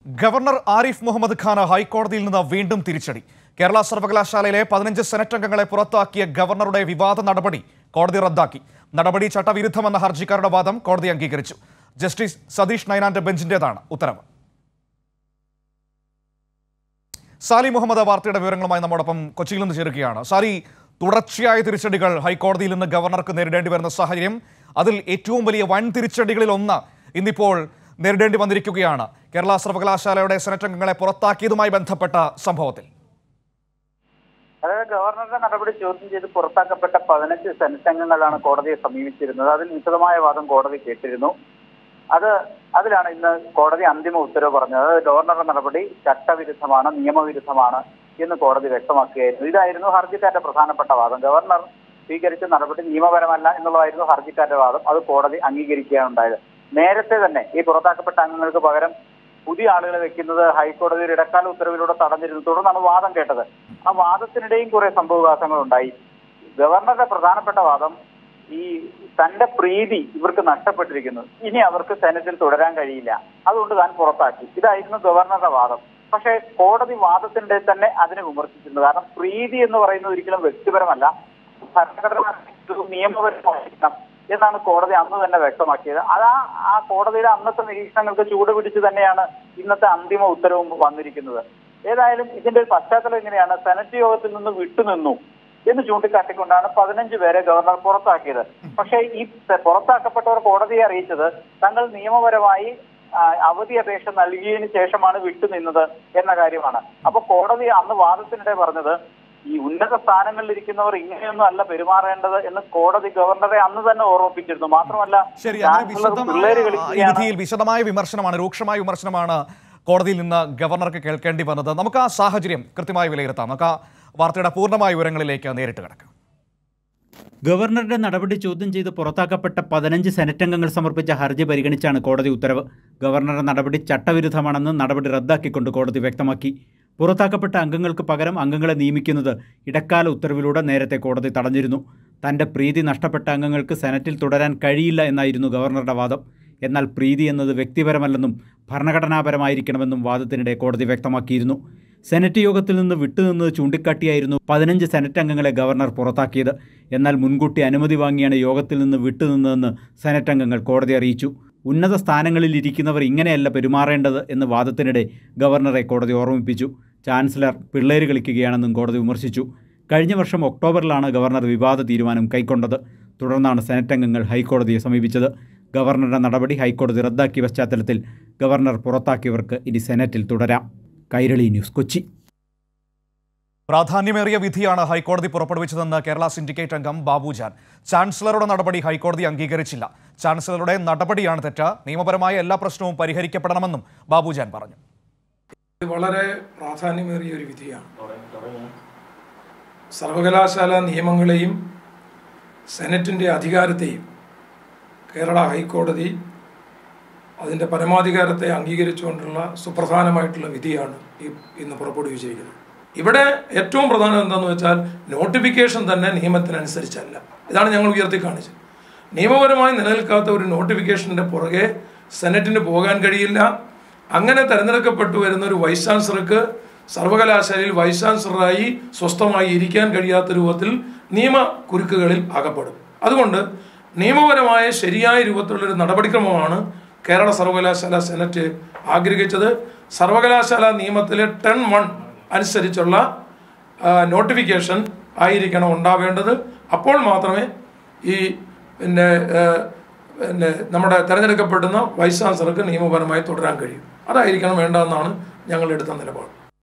governor Arif Muhammad Khan ഹൈക്കോടതിയിൽ നിന്ന് വീണ്ടും തിരിച്ചടി കേരള സർവകലാശാലയിലെ പതിനഞ്ച് സെനറ്റ് അംഗങ്ങളെ പുറത്താക്കിയ ഗവർണറുടെ വിവാദ നടപടി കോടതി റദ്ദാക്കി നടപടി ചട്ടവിരുദ്ധമെന്ന ഹർജിക്കാരുടെ വാദം കോടതി അംഗീകരിച്ചു ജസ്റ്റിസ് സതീഷ് നൈനാന്റെ ബെഞ്ചിന്റേതാണ് ഉത്തരവ് സാലി മുഹമ്മദ് വാർത്തയുടെ വിവരങ്ങളുമായി നമ്മോടൊപ്പം കൊച്ചിയിൽ നിന്ന് ചേരുകയാണ് സാലി തുടർച്ചയായ തിരിച്ചടികൾ ഹൈക്കോടതിയിൽ നിന്ന് ഗവർണർക്ക് നേരിടേണ്ടി വരുന്ന സാഹചര്യം അതിൽ ഏറ്റവും വലിയ വൻ തിരിച്ചടികളിൽ ഒന്ന് ഇന്നിപ്പോൾ നേരിടേണ്ടി വന്നിരിക്കുകയാണ് കേരള സർവകലാശാലയുടെ സെനറ്റ് അംഗങ്ങളെ പുറത്താക്കിയതുമായി ബന്ധപ്പെട്ട സംഭവത്തിൽ അതായത് ഗവർണറുടെ നടപടി ചോദ്യം ചെയ്ത് പുറത്താക്കപ്പെട്ട പതിനഞ്ച് സെനറ്റ് അംഗങ്ങളാണ് കോടതിയെ സമീപിച്ചിരുന്നത് അതിൽ വിശദമായ വാദം കോടതി കേട്ടിരുന്നു അത് അതിലാണ് ഇന്ന് കോടതി അന്തിമ ഉത്തരവ് പറഞ്ഞത് അതായത് ഗവർണറുടെ നടപടി ചട്ടവിരുദ്ധമാണ് നിയമവിരുദ്ധമാണ് എന്ന് കോടതി വ്യക്തമാക്കുകയായിരുന്നു ഇതായിരുന്നു ഹർജിക്കാരുടെ പ്രധാനപ്പെട്ട വാദം ഗവർണർ സ്വീകരിച്ച നടപടി നിയമപരമല്ല എന്നുള്ളതായിരുന്നു ഹർജിക്കാരുടെ വാദം അത് കോടതി അംഗീകരിക്കുകയാണ് ഉണ്ടായത് നേരത്തെ തന്നെ ഈ പുറത്താക്കപ്പെട്ട അംഗങ്ങൾക്ക് പകരം പുതിയ ആളുകളെ വെക്കുന്നത് ഹൈക്കോടതിയുടെ ഇടക്കാല ഉത്തരവിലൂടെ തടഞ്ഞിരുന്നു തുടർന്നാണ് വാദം കേട്ടത് ആ വാദത്തിനിടെയും കുറെ സംഭവവികാസങ്ങൾ ഉണ്ടായി ഗവർണറുടെ പ്രധാനപ്പെട്ട വാദം ഈ തന്റെ പ്രീതി ഇവർക്ക് നഷ്ടപ്പെട്ടിരിക്കുന്നു ഇനി അവർക്ക് സെനറ്റിൽ തുടരാൻ കഴിയില്ല അതുകൊണ്ട് താൻ പുറത്താക്കി ഇതായിരുന്നു ഗവർണറുടെ വാദം പക്ഷേ കോടതി വാദത്തിന്റെ തന്നെ അതിനെ വിമർശിച്ചിരുന്നു കാരണം പ്രീതി എന്ന് പറയുന്നത് ഒരിക്കലും വ്യക്തിപരമല്ല ഭരണഘടന നിയമപരമായിരിക്കണം എന്നാണ് കോടതി അന്ന് തന്നെ വ്യക്തമാക്കിയത് അതാ ആ കോടതിയുടെ അന്നത്തെ നിരീക്ഷണങ്ങൾക്ക് ചൂട് പിടിച്ച് തന്നെയാണ് ഇന്നത്തെ അന്തിമ ഉത്തരവും വന്നിരിക്കുന്നത് ഏതായാലും ഇതിന്റെ ഒരു പശ്ചാത്തലം എങ്ങനെയാണ് സെനറ്റ് യോഗത്തിൽ നിന്ന് വിട്ടുനിന്നു എന്ന് ചൂണ്ടിക്കാട്ടിക്കൊണ്ടാണ് പതിനഞ്ച് പേരെ ഗവർണർ പുറത്താക്കിയത് പക്ഷേ ഈ പ- പുറത്താക്കപ്പെട്ടവർ കോടതിയെ അറിയിച്ചത് തങ്ങൾ നിയമപരമായി ആ, അവധി അപേക്ഷ നൽകിയതിനു ശേഷമാണ് വിട്ടുനിന്നത് എന്ന കാര്യമാണ് അപ്പൊ കോടതി അന്ന് വാദത്തിനിടെ പറഞ്ഞത് ഈ ഉന്നത സ്ഥാനങ്ങളിൽ ഇരിക്കുന്നവർ ഇങ്ങനെയൊന്നും അല്ല പെരുമാറേണ്ടത് എന്ന് കോടതി ഗവർണറെ അന്ന് തന്നെ ഓർമ്മിപ്പിച്ചിരുന്നു മാത്രമല്ല ശരി അങ്ങനെ ചാൻസലർ വിശദമായ പിള്ളേര് ഈ കളിക്കുകയാണ് വിധിയിൽ വിശദമായ വിമർശനമാണ് രൂക്ഷമായ വിമർശനമാണ് കോടതിയിൽ നിന്ന് ഗവർണർക്ക് കേൾക്കേണ്ടി വന്നത് നമുക്ക് ആ സാഹചര്യം കൃത്യമായി വിലയിരുത്താം നമുക്ക് ആ വാർത്തയുടെ പൂർണ്ണമായ വിവരങ്ങളിലേക്ക് നേരിട്ട് കിടക്കാം ഗവർണറുടെ നടപടി ചോദ്യം ചെയ്ത് പുറത്താക്കപ്പെട്ട പതിനഞ്ച് സെനറ്റ് അംഗങ്ങൾ സമർപ്പിച്ച ഹർജി പരിഗണിച്ചാണ് കോടതി ഉത്തരവ് ഗവർണറുടെ നടപടി ചട്ടവിരുദ്ധമാണെന്ന് നടപടി റദ്ദാക്കിക്കൊണ്ട് കോടതി വ്യക്തമാക്കി പുറത്താക്കപ്പെട്ട അംഗങ്ങൾക്ക് പകരം അംഗങ്ങളെ നിയമിക്കുന്നത് ഇടക്കാല ഉത്തരവിലൂടെ നേരത്തെ കോടതി തടഞ്ഞിരുന്നു തന്റെ പ്രീതി നഷ്ടപ്പെട്ട അംഗങ്ങൾക്ക് സെനറ്റിൽ തുടരാൻ കഴിയില്ല എന്നായിരുന്നു ഗവർണറുടെ വാദം എന്നാൽ പ്രീതി എന്നത് വ്യക്തിപരമല്ലെന്നും ഭരണഘടനാപരമായിരിക്കണമെന്നും വാദത്തിനിടെ കോടതി വ്യക്തമാക്കിയിരുന്നു സെനറ്റ് യോഗത്തിൽ നിന്ന് വിട്ടുനിന്നത് ചൂണ്ടിക്കാട്ടിയായിരുന്നു പതിനഞ്ച് സെനറ്റ് അംഗങ്ങളെ ഗവർണർ പുറത്താക്കിയത് എന്നാൽ മുൻകൂട്ടി അനുമതി വാങ്ങിയാണ് യോഗത്തിൽ നിന്ന് വിട്ടുനിന്നതെന്ന് സെനറ്റ് അംഗങ്ങൾ കോടതി അറിയിച്ചു ഉന്നത സ്ഥാനങ്ങളിൽ ഇരിക്കുന്നവർ ഇങ്ങനെയല്ല പെരുമാറേണ്ടത് എന്ന് വാദത്തിനിടെ ഗവർണറെ കോടതി ഓർമ്മിപ്പിച്ചു ചാൻസലർ പിള്ളേര് കളിക്കുകയാണെന്നും കോടതി വിമർശിച്ചു കഴിഞ്ഞ വർഷം ഒക്ടോബറിലാണ് ഗവർണർ വിവാദ തീരുമാനം കൈക്കൊണ്ടത് തുടർന്നാണ് സെനറ്റ് അംഗങ്ങൾ ഹൈക്കോടതിയെ സമീപിച്ചത് ഗവർണറുടെ നടപടി ഹൈക്കോടതി റദ്ദാക്കിയ പശ്ചാത്തലത്തിൽ ഗവർണർ പുറത്താക്കിയവർക്ക് ഇനി സെനറ്റിൽ തുടരാം കൈരളി ന്യൂസ് കൊച്ചി പ്രാധാന്യമേറിയ വിധിയാണ് ഹൈക്കോടതി പുറപ്പെടുവിച്ചതെന്ന് കേരള സിൻഡിക്കേറ്റ് അംഗം ബാബുജാൻ ചാൻസലറുടെ നടപടി ഹൈക്കോടതി അംഗീകരിച്ചില്ല ചാൻസലറുടെ നടപടിയാണ് തെറ്റ് നിയമപരമായ എല്ലാ പ്രശ്നവും പരിഹരിക്കപ്പെടണമെന്നും ബാബുജാൻ പറഞ്ഞു ഇത് വളരെ പ്രാധാന്യമേറിയ ഒരു വിധിയാണ് സർവകലാശാല നിയമങ്ങളെയും സെനറ്റിൻ്റെ അധികാരത്തെയും കേരള ഹൈക്കോടതി അതിൻ്റെ പരമാധികാരത്തെ അംഗീകരിച്ചുകൊണ്ടുള്ള സുപ്രധാനമായിട്ടുള്ള വിധിയാണ് ഈ ഇന്ന് പുറപ്പെടുവിച്ചിരിക്കുന്നത് ഇവിടെ ഏറ്റവും പ്രധാനം എന്താണെന്ന് വെച്ചാൽ നോട്ടിഫിക്കേഷൻ തന്നെ നിയമത്തിനനുസരിച്ചല്ല ഇതാണ് ഞങ്ങൾ ഉയർത്തി കാണിച്ചത് നിയമപരമായി നിലനിൽക്കാത്ത ഒരു നോട്ടിഫിക്കേഷൻ്റെ പുറകെ സെനറ്റിന് പോകാൻ കഴിയില്ല അങ്ങനെ തെരഞ്ഞെടുക്കപ്പെട്ടു വരുന്ന ഒരു വൈസ് ചാൻസലർക്ക് സർവകലാശാലയിൽ വൈസ് ചാൻസലറായി സ്വസ്ഥമായി ഇരിക്കാൻ കഴിയാത്ത രൂപത്തിൽ നിയമ കുരുക്കുകളിൽ അകപ്പെടും അതുകൊണ്ട് നിയമപരമായ ശരിയായ രൂപത്തിലുള്ള ഒരു നടപടിക്രമമാണ് കേരള സർവകലാശാല സെനറ്റ് ആഗ്രഹിച്ചത് സർവകലാശാല നിയമത്തിലെ ടെൻ വൺ അനുസരിച്ചുള്ള നോട്ടിഫിക്കേഷൻ ആയിരിക്കണം ഉണ്ടാവേണ്ടത് അപ്പോൾ മാത്രമേ ഈ പിന്നെ ആ, പിന്നെ നമ്മുടെ തെരഞ്ഞെടുക്കപ്പെടുന്ന വൈസ് ചാൻസലർക്ക് നിയമപരമായി തുടരാൻ കഴിയും അതായിരിക്കണം വേണ്ടതെന്നാണ് ഞങ്ങൾ എടുത്ത നിലപാട്